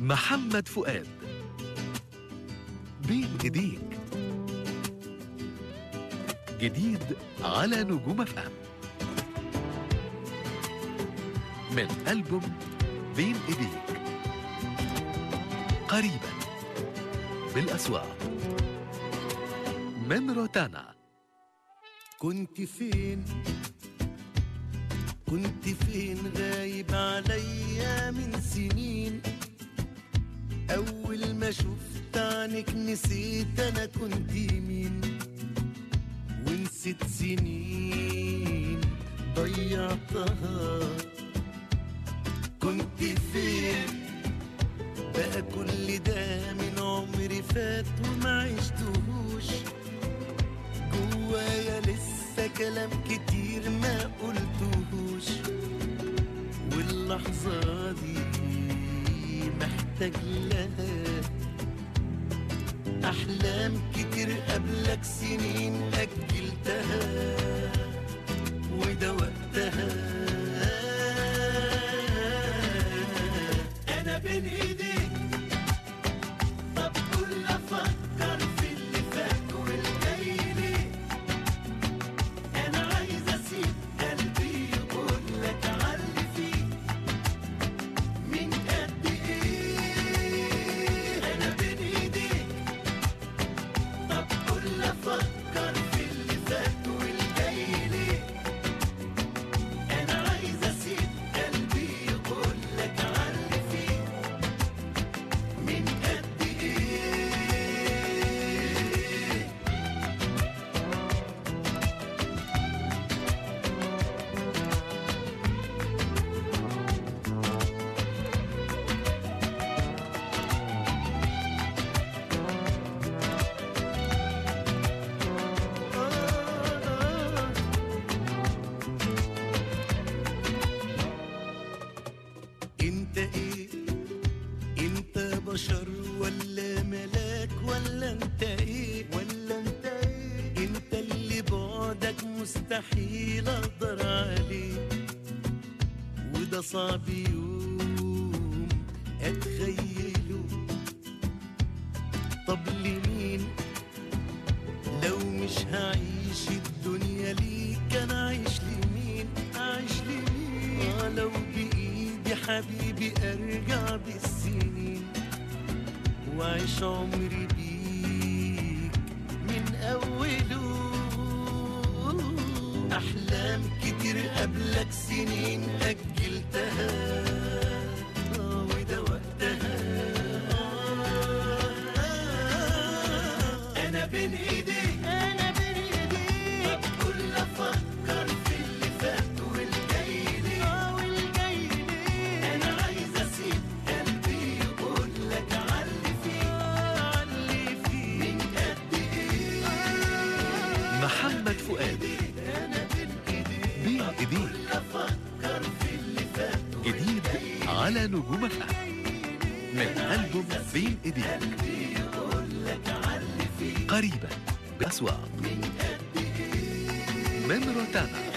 محمد فؤاد بين ايديك جديد على نجوم اف ام من ألبوم بين ايديك قريبا بالأسواق من روتانا كنت فين كنت فين غايب عليا من سنين أول ما شفت عنك نسيت أنا كنت مين ونسيت سنين ضيعتها كنت فين بقى كل ده من عمري فات وما عشتهوش جوايا لسه كلام كتير ما قلتهوش واللحظة دي محتاج لها أحلام كتير قبلك سنين أجلتها وده وقتها أنا بين إيديك طب كل أفكر في اللي فات والجاي ليه أنا عايز أسيب قلبي يقول لك علي فيه من قد إيه أنا بين إيديك طب كل أفكر في اللي فات والجاي ليه أنا عايز أسيب قلبي يقول لك علي فيه من قد إيه انت ايه انت بشر ولا ملاك ولا انت ايه ولا انت ايه انت اللي بعدك مستحيل اقدر عليه وده صعب يوم اتخيله طب لمين لو مش هعيش الدنيا ليك انا عايش لمين عايش لمين آه لو بايدي حبيبي ارجع بالسنين واعيش عمري بيك من اوله احلام كتير قبلك سنين اجلتها آه وده وقتها انا بين ايديك انا بين ايديك طب كل افكر في اللي فات والجاي ليه اه والجاي ليه انا عايز اسيب قلبي يقول لك علي فيه علي فيه من قد ايه محمد فؤاد انا بين ايديك بين ايديك كل افكر في اللي فات جديد على نجوم اف ام من ألبوم بين ايديك قلبي يقول لك علي فيه قريبا بالأسواق من قد ايه من روتانا